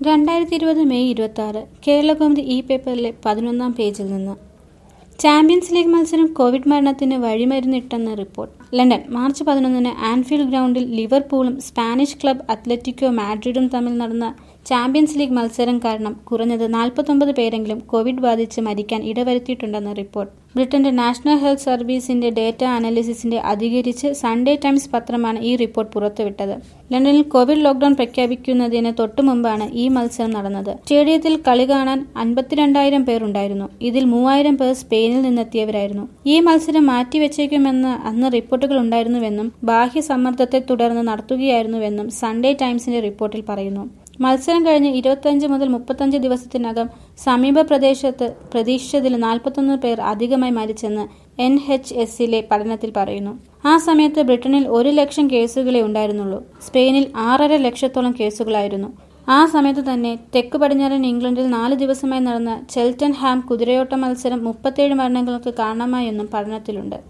രണ്ടായിരത്തി ഇരുപത് മെയ് ഇരുപത്തി ആറ് കേരളകൗമുദി ഇ പേപ്പറിലെ പതിനൊന്നാം പേജിൽ നിന്ന് ചാമ്പ്യൻസ് ലീഗ് മത്സരം കോവിഡ് മരണത്തിന് വഴിമരുന്നിട്ടെന്ന് റിപ്പോർട്ട് ലണ്ടൻ മാർച്ച് പതിനൊന്നിന് ആൻഫീൽഡ് ഗ്രൗണ്ടിൽ ലിവർപൂളും സ്പാനിഷ് ക്ലബ് അത്ലറ്റിക്കോ മാഡ്രിഡും തമ്മിൽ നടന്ന ചാമ്പ്യൻസ് ലീഗ് മത്സരം കാരണം കുറഞ്ഞത് നാൽപ്പത്തൊമ്പത് പേരെങ്കിലും കോവിഡ് ബാധിച്ച് മരിക്കാൻ ഇടവരുത്തിയിട്ടുണ്ടെന്ന് റിപ്പോർട്ട് ബ്രിട്ടന്റെ നാഷണൽ ഹെൽത്ത് സർവീസിന്റെ ഡേറ്റ അനാലിസിസിന്റെ അധികരിച്ച് സൺഡേ ടൈംസ് പത്രമാണ് ഈ റിപ്പോർട്ട് പുറത്തുവിട്ടത് ലണ്ടനിൽ കോവിഡ് ലോക്ഡൌൺ പ്രഖ്യാപിക്കുന്നതിന് തൊട്ടുമുമ്പാണ് ഈ മത്സരം നടന്നത് സ്റ്റേഡിയത്തിൽ കളി കാണാൻ അൻപത്തിരണ്ടായിരം പേർ ഉണ്ടായിരുന്നു ഇതിൽ മൂവായിരം പേർ സ്പെയിനിൽ നിന്നെത്തിയവരായിരുന്നു ഈ മത്സരം മാറ്റിവെച്ചേക്കുമെന്ന് അന്ന് റിപ്പോർട്ടുകൾ ഉണ്ടായിരുന്നുവെന്നും ബാഹ്യ സമ്മർദ്ദത്തെ തുടർന്ന് നടത്തുകയായിരുന്നുവെന്നും സൺഡേ ടൈംസിന്റെ റിപ്പോർട്ടിൽ പറയുന്നു മത്സരം കഴിഞ്ഞ് ഇരുപത്തിയഞ്ച് മുതൽ മുപ്പത്തഞ്ച് ദിവസത്തിനകം സമീപ പ്രദേശത്ത് പ്രതീക്ഷിച്ചതിൽ നാൽപ്പത്തൊന്ന് പേർ അധികമായി മരിച്ചെന്ന് എൻ എച്ച് എസിലെ പഠനത്തിൽ പറയുന്നു ആ സമയത്ത് ബ്രിട്ടനിൽ ഒരു ലക്ഷം കേസുകളെ ഉണ്ടായിരുന്നുള്ളൂ സ്പെയിനിൽ ആറര ലക്ഷത്തോളം കേസുകളായിരുന്നു ആ സമയത്ത് തന്നെ തെക്ക് പടിഞ്ഞാറൻ ഇംഗ്ലണ്ടിൽ നാല് ദിവസമായി നടന്ന ചെൽറ്റൻ ഹാം കുതിരയോട്ട മത്സരം മുപ്പത്തേഴ് മരണങ്ങൾക്ക് കാരണമായെന്നും പഠനത്തിലുണ്ട്